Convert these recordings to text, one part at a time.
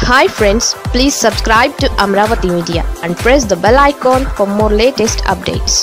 hi friends please subscribe to Amaravati media and press the bell icon for more latest updates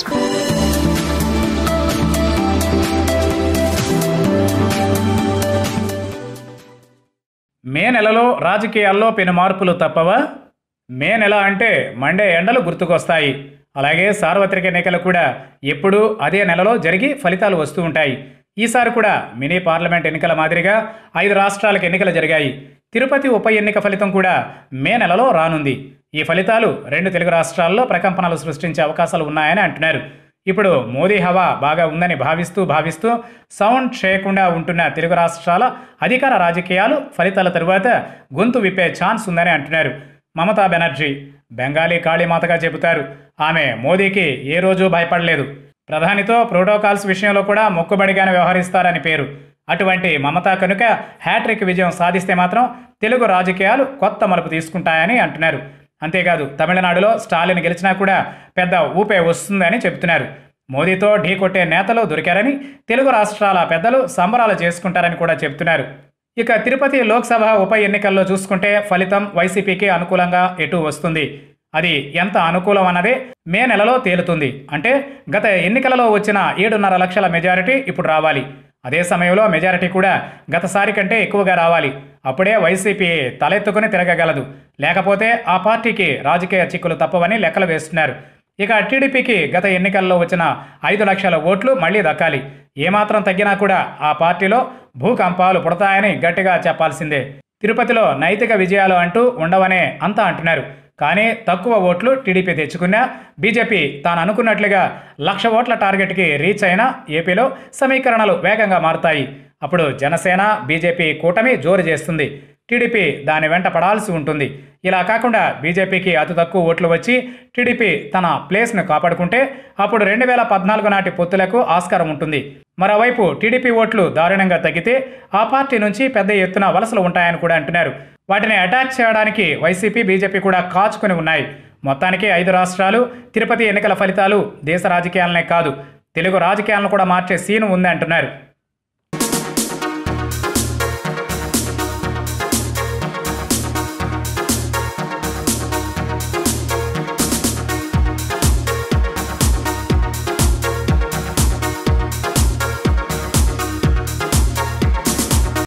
May నెలలో రాజకీయాల్లో పెను మార్పులు తప్పవా మే నెల అంటే మండే ఎండలు గుర్తుకొస్తాయి అలాగే సార్వత్రిక ఎన్నికలు కూడా ఎప్పుడూ అదే నెలలో జరిగి ఫలితాలు వస్తూ ఉంటాయి ఈసారి కూడా మినీ పార్లమెంట్ ఎన్నికల మాదిరిగా ఐదు రాష్ట్రాలకు ఎన్నికలు జరిగాయి తిరుపతి ఉప ఎన్నిక ఫలితం కూడా మే నెలలో రానుంది ఈ ఫలితాలు రెండు తెలుగు రాష్ట్రాల్లో ప్రకంపనలు సృష్టించే అవకాశాలు ఉన్నాయని అంటున్నారు ఇప్పుడు మోదీ హవా బాగా ఉందని భావిస్తూ భావిస్తూ సౌండ్ చేయకుండా ఉంటున్న తెలుగు రాష్ట్రాల అధికార రాజకీయాలు ఫలితాల తరువాత గొంతు విప్పే ఛాన్స్ ఉందని అంటున్నారు మమతా బెనర్జీ బెంగాలీ కాళీమాతగా చెబుతారు ఆమె మోదీకి ఏ రోజు భయపడలేదు ప్రధానితో ప్రోటోకాల్స్ విషయంలో కూడా మొక్కుబడిగానే వ్యవహరిస్తారని పేరు అటువంటి మమతా కనుక హ్యాట్రిక్ విజయం సాధిస్తే మాత్రం తెలుగు రాజకీయాలు కొత్త మలుపు తీసుకుంటాయని అంటున్నారు అంతేకాదు తమిళనాడులో స్టాలిన్ గెలిచినా కూడా పెద్ద ఊపే వస్తుందని చెబుతున్నారు మోదీతో ఢీకొట్టే నేతలు దొరికారని తెలుగు రాష్ట్రాల పెద్దలు సంబరాలు చేసుకుంటారని కూడా చెబుతున్నారు ఇక తిరుపతి లోక్సభ ఉప ఎన్నికల్లో చూసుకుంటే ఫలితం వైసీపీకి అనుకూలంగా ఎటు వస్తుంది అది ఎంత అనుకూలం అన్నదే మే నెలలో తేలుతుంది అంటే గత ఎన్నికలలో వచ్చిన ఏడున్నర లక్షల మెజారిటీ ఇప్పుడు రావాలి అదే సమయంలో మెజారిటీ కూడా గతసారి కంటే ఎక్కువగా రావాలి అప్పుడే వైసీపీ తలెత్తుకుని తిరగగలదు లేకపోతే ఆ పార్టీకి రాజకీయ చిక్కులు తప్పవని లెక్కలు వేస్తున్నారు ఇక టీడీపీకి గత ఎన్నికల్లో వచ్చిన ఐదు లక్షల ఓట్లు మళ్లీ దక్కాలి ఏమాత్రం తగ్గినా కూడా ఆ పార్టీలో భూకంపాలు పుడతాయని గట్టిగా చెప్పాల్సిందే తిరుపతిలో నైతిక విజయాలు అంటూ ఉండవనే అంతా అంటున్నారు కానీ తక్కువ ఓట్లు టీడీపీ తెచ్చుకున్నా బీజేపీ తాను అనుకున్నట్లుగా లక్ష ఓట్ల టార్గెట్కి రీచ్ అయినా ఏపీలో సమీకరణలు వేగంగా మారుతాయి అప్పుడు జనసేన బీజేపీ కూటమి జోరు చేస్తుంది టీడీపీ దాని వెంట పడాల్సి ఉంటుంది ఇలా కాకుండా బీజేపీకి అతి తక్కువ ఓట్లు వచ్చి టీడీపీ తన ప్లేస్ను కాపాడుకుంటే అప్పుడు రెండు వేల పద్నాలుగు నాటి పొత్తులకు ఆస్కారం ఉంటుంది మరోవైపు టీడీపీ ఓట్లు దారుణంగా తగ్గితే ఆ పార్టీ నుంచి పెద్ద ఎత్తున వలసలు ఉంటాయని కూడా అంటున్నారు వాటిని అటాక్ చేయడానికి వైసీపీ బీజేపీ కూడా కాచుకొని ఉన్నాయి మొత్తానికి ఐదు రాష్ట్రాలు తిరుపతి ఎన్నికల ఫలితాలు దేశ రాజకీయాలనే కాదు తెలుగు రాజకీయాలను కూడా మార్చే సీను ఉంది అంటున్నారు